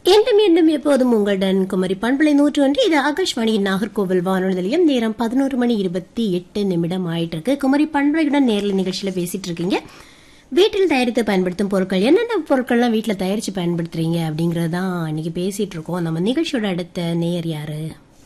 என்றும் என்றும் எப்போதும் உங்களுடன் குமரி பண்பலை நூற்று ஒன்று இது ஆகாஷ்வாணியின் நாகர்கோவில் வானொலி நிலையம் நேரம் பதினோரு மணி இருபத்தி எட்டு நிமிடம் ஆயிட்டு இருக்கு குமரி பண்பலையுடன் நேரில் நிகழ்ச்சியில பேசிட்டு இருக்கீங்க வீட்டில் தயாரித்து பயன்படுத்தும் பொருட்கள் என்னென்ன பொருட்கள்லாம் வீட்டில் தயாரித்து பயன்படுத்துறீங்க அப்படிங்கறது தான் இன்னைக்கு பேசிட்டு இருக்கோம் நம்ம நிகழ்ச்சியோட அடுத்த நேயர் யாரு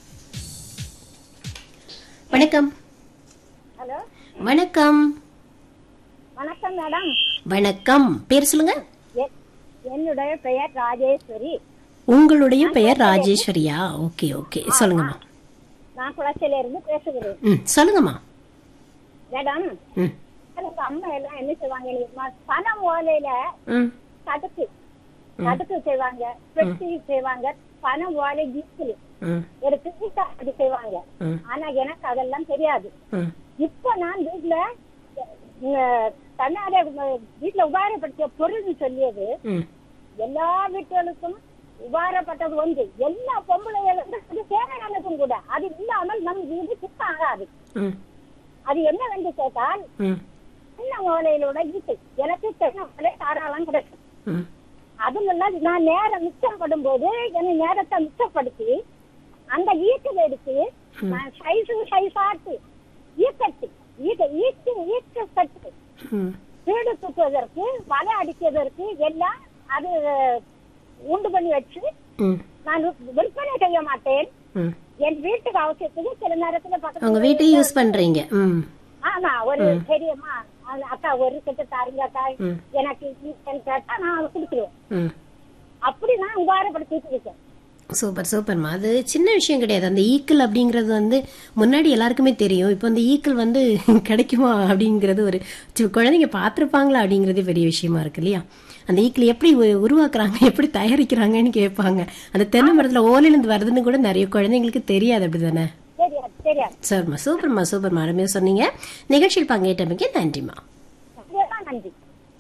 வணக்கம் ஹலோ வணக்கம் வணக்கம் மேடம் வணக்கம் பேர் சொல்லுங்க எ- என்னுடைய பெயர் ராஜேஸ்வரி உங்களுடைய பெயர் ராஜேஸ்வரியா ஓகே ஓகே சொல்லுங்கம்மா நான் குளச்சல இருந்து பேசுகிறேன் ம் சொல்லுங்கம்மா மேடம் ம் எனக்கு அம்மா எல்லாம் என்ன செய்வாங்க தெரியுமா? பனம் ஓலையில ம் தடுக்கு தடுக்கு செய்வாங்க பெட்டி செய்வாங்க பனம் ஓலை கீசில் ம் எடுத்து வீட்டாடி செய்வாங்க ம். ஆனா எனக்கு அதெல்லாம் தெரியாது ம் இப்ப நான் வீட்டுல தன்னால வீட்டுல உபாரப்படுத்திய பொருள்னு சொல்லியது ம் எல்லா வீட்டுகளுக்கும் உபாரப்பட்டது ஒன்று எல்லா பொம்பளைகளுக்கும் அது தேவையானதும் கூட அது இல்லாமல் நம் வீடு சுத்தம் ஆகாது ம் அது என்னவென்று கேட்டால் ம் சின்ன ஓலையிலோட ஈட்டு எனக்கு தென்னை ஓலை தாராளம் கிடைக்கும் ம் அதுல நான் நேரம் மிச்சப்படும் போது என் நேரத்தை மிச்சப்படுத்தி அந்த ஈட்டில் எடுத்து நான் சைஸு சைஸாட்டு ஈக்கட்டு ஈட்ட ஈட்டு ஈட்டு கட்டு ம் வீடு தூக்குவதற்கு வலை அடிப்பதற்கு எல்லாம் அது உண்டு பண்ணி வச்சு ம் நான் விற்பனை செய்ய மாட்டேன் ம் என் வீட்டுக்கு அவசியத்துக்கு சில நேரத்துல உங்க பக்கத்துல வீட்டையும் யூஸ் பண்றீங்க ம் ஆமா ஒரு பெரியம்மா அந்த அக்கா ஒரு கிட்ட தாருங்க அக்கா ம். எனக்கு ஈட்டன்னு கேட்டா நான் அதை கொடுத்துருவேன் ம் அப்படி நான் உபாரப்படுத்திட்டு இருக்கேன் சூப்பர் சூப்பர்மா அது சின்ன விஷயம் கிடையாது அந்த ஈக்கிள் அப்படிங்கிறது வந்து முன்னாடி எல்லாருக்குமே தெரியும் இப்போ அந்த ஈக்கிள் வந்து கிடைக்குமா அப்படிங்கிறது ஒரு சி- குழந்தைங்க பார்த்துருப்பாங்களா அப்படிங்கிறதே பெரிய விஷயமா இருக்கு இல்லையா அந்த ஈக்கிள் எப்படி உ- உருவாக்குறாங்க எப்படி தயாரிக்கிறாங்கன்னு கேட்பாங்க அந்த தென்னை மரத்துல ஓலையிலேருந்து வருதுன்னு கூட நிறைய குழந்தைங்களுக்கு தெரியாது அப்படிதானே தெரியாது தெரியாது சரிம்மா சூப்பர்மா சூப்பர்மா அருமையாக சொன்னீங்க நிகழ்ச்சியில் பங்கேற்றமைக்கு நன்றிம்மா அதெல்லாம் நன்றி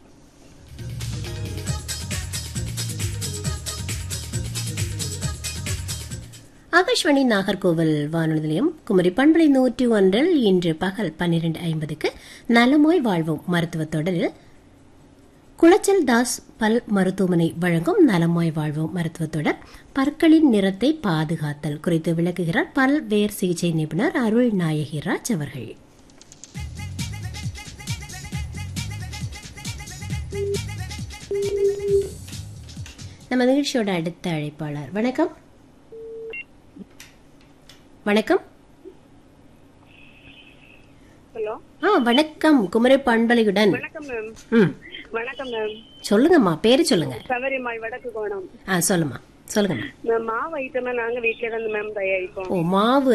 ஆகாஷ்வாணி நாகர்கோவில் வானொலி நிலையம் குமரி பண்பலை நூற்றி ஒன்றில் இன்று பகல் பன்னிரண்டு ஐம்பதுக்கு நலமோய் வாழ்வோம் மருத்துவத் தொடரில் குளச்சல் தாஸ் பல் மருத்துவமனை வழங்கும் நலமாய் வாழ்வோம் மருத்துவத் தொடர் பற்களின் நிறத்தை பாதுகாத்தல் குறித்து விளக்குகிறார் பல் வேர் சிகிச்சை நிபுணர் அருள் நாயகி ராஜ் அவர்கள் நம்ம நிகழ்ச்சியோட அடுத்த அழைப்பாளர் வணக்கம் வணக்கம் ஹலோ ஆ வணக்கம் குமரி பண்பலையுடன் வணக்கம் மேம் ம் வணக்கம் மேம் சொல்லுங்கம்மா பேரு சொல்லுங்க சபரிமாய் வடக்கு கோணம் ஆ சொல்லுமா சொல்லுங்கம்மா மேம் மாவு ஐட்டமா நாங்க வீட்ல தான் மேம் தயாரிப்போம் ஓ மாவு